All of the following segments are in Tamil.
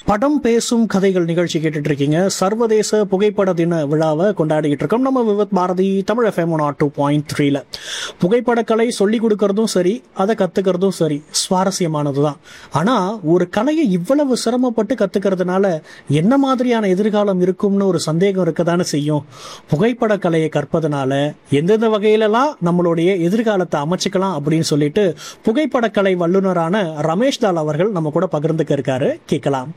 படம் பேசும் கதைகள் நிகழ்ச்சி கேட்டுட்டு இருக்கீங்க சர்வதேச புகைப்பட தின விழாவை கொண்டாடிக்கிட்டு இருக்கோம் நம்ம Vivadh Bharathi Tamil FM one two point த்ரீல புகைப்படக்கலை சொல்லி கொடுக்கறதும் சரி அதை கத்துக்கிறதும் சரி சுவாரஸ்யமானது தான் ஆனா ஒரு கலையை இவ்வளவு சிரமப்பட்டு கத்துக்கிறதுனால என்ன மாதிரியான எதிர்காலம் இருக்கும்னு ஒரு சந்தேகம் இருக்கதானே செய்யும் புகைப்பட கலையை கற்பதனால எந்தெந்த வகையிலலாம் நம்மளுடைய எதிர்காலத்தை அமைச்சுக்கலாம் அப்படின்னு சொல்லிட்டு புகைப்படக்கலை வல்லுநரான ரமேஷ் தால் அவர்கள் நம்ம கூட பகிர்ந்துக்க இருக்காரு கேட்கலாம்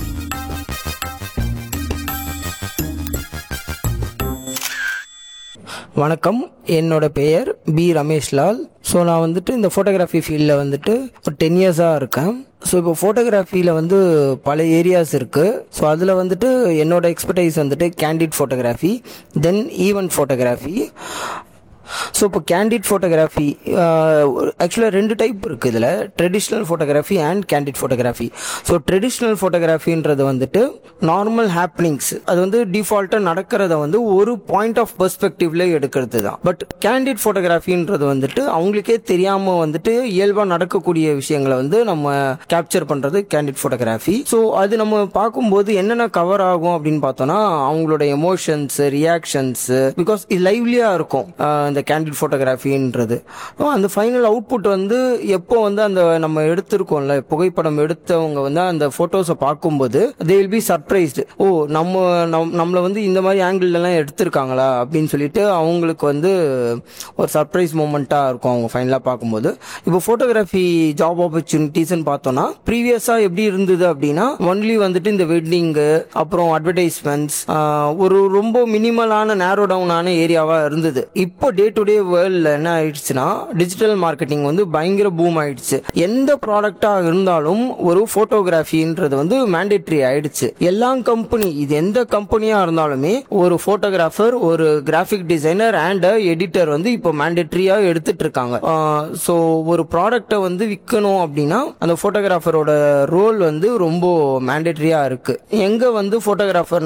வணக்கம் என்னோட பெயர் பி ரமேஷ்லால் ஸோ நான் வந்துட்டு இந்த ஃபோட்டோகிராஃபி ஃபீல்டில் வந்துட்டு ஒரு டென் இயர்ஸாக இருக்கேன் ஸோ இப்போ ஃபோட்டோகிராஃபியில் வந்து பல ஏரியாஸ் இருக்குது ஸோ அதில் வந்துட்டு என்னோட எக்ஸ்பர்டைஸ் வந்துட்டு candid photography then event photography so இப்போ கேண்டிட் ஃபோட்டோகிராஃபி ஆக்சுவலாக ரெண்டு டைப் இருக்குது இதில் traditional photography and candid photography so traditional ஃபோட்டோகிராஃபின்றது வந்துட்டு நார்மல் ஹேப்பனிங்ஸ் அது வந்து டிஃபால்ட்டாக நடக்கிறத வந்து ஒரு பாயிண்ட் ஆஃப் பெர்ஸ்பெக்டிவ்ல எடுக்கிறது தான் பட் கேண்டிட் ஃபோட்டோகிராஃபின்றது வந்துட்டு அவங்களுக்கே தெரியாமல் வந்துட்டு இயல்பாக நடக்கக்கூடிய விஷயங்களை வந்து நம்ம கேப்சர் பண்ணுறது கேண்டிட் ஃபோட்டோகிராஃபி ஸோ அது நம்ம பார்க்கும்போது என்னென்ன கவர் ஆகும் அப்படின்னு பார்த்தோம்னா அவங்களோட எமோஷன்ஸ் ரியாக்ஷன்ஸ் பிகாஸ் இது லைவ்லியாக இருக்கும் ஆஹ் இந்த கேண்டிட் ஃபோட்டோகிராஃபின்றது அந்த ஃபைனல் அவுட்புட் வந்து எப்போ வந்து அந்த நம்ம எடுத்திருக்கோம்ல புகைப்படம் எடுத்தவங்க வந்து அந்த ஃபோட்டோஸை பார்க்கும்போது they will be surprised oh நம்ம நம் நம்மளை வந்து இந்த மாதிரி ஆங்கிள்லாம் எடுத்திருக்காங்களா அப்படின்னு சொல்லிட்டு அவங்களுக்கு வந்து ஒரு சர்ப்ரைஸ் மூமெண்ட்டாக இருக்கும் அவங்க ஃபைனலாக பார்க்கும்போது இப்போ ஃபோட்டோகிராஃபி ஜாப் ஆப்பர்ச்சுனிட்டிஸ்னு பார்த்தோம்னா ப்ரீவியஸாக எப்படி இருந்தது அப்படின்னா ஒன்லி வந்துட்டு இந்த வெட்டிங்கு அப்புறம் அட்வர்டைஸ்மெண்ட்ஸ் ஒரு ரொம்ப மினிமலான நேரோ டவுனான ஏரியாவாக இருந்தது இப்போ டே டு டே வேர்ல்டில் என்ன ஆயிடுச்சுன்னா டிஜிட்டல் மார்க்கெட்டிங் வந்து பயங்கர பூம் ஆயிடுச்சு எந்த ப்ராடக்டாக இருந்தாலும் ஒரு ஃபோட்டோகிராஃபின்றது வந்து மேண்டேட்ரி ஆயிடுச்சு எல்லா கம்பெனி இது எந்த கம்பெனியாக இருந்தாலுமே ஒரு ஃபோட்டோகிராஃபர் ஒரு கிராஃபிக் டிசைனர் அண்ட் எடிட்டர் வந்து இப்போ மேண்டேட்ரியாக எடுத்துட்டு இருக்காங்க ஸோ ஒரு ப்ராடக்டை வந்து விற்கணும் அப்படின்னா அந்த ஃபோட்டோகிராஃபரோட ரோல் வந்து ரொம்ப மேண்டேட்ரியாக இருக்கு எங்கே வந்து ஃபோட்டோகிராஃபர்